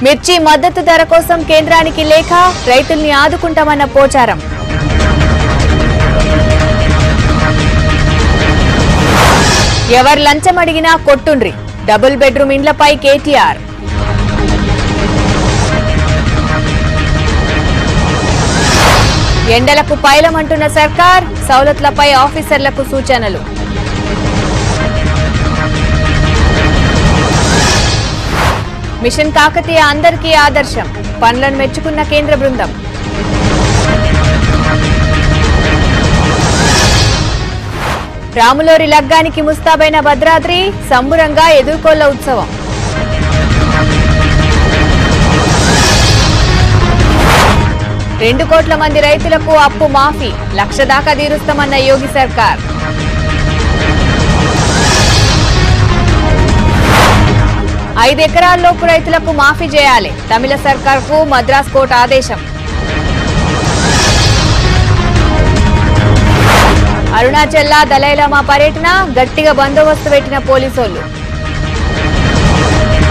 మిర్చి మద్దతు ధర కోసం కేంద్రానికి లేఖ రైతుల్ని ఆదుకుంటామన్న పోచారం ఎవరు లంచం అడిగినా కొట్టుండ్రి డబుల్ బెడ్రూమ్ ఇండ్లపై కేటీఆర్ ఎండలకు పైలమంటున్న సర్కార్ సౌలతులపై ఆఫీసర్లకు సూచనలు మిషన్ కాకతీయ అందరికీ ఆదర్శం పనులను మెచ్చుకున్న కేంద్ర బృందం రాములోరి లగ్గానికి ముస్తాబైన భద్రాద్రి సంబురంగా ఎదుర్కోళ్ల ఉత్సవం రెండు కోట్ల మంది రైతులకు అప్పు మాఫీ లక్ష దాకా తీరుస్తామన్న యోగి సర్కార్ ఐదు ఎకరాల్లోపు రైతులకు మాఫీ చేయాలి తమిళ సర్కార్కు మద్రాస్ కోర్టు ఆదేశం అరుణాచల్లా దలైలామా పర్యటన గట్టిగా బందోబస్తు పెట్టిన పోలీసోళ్లు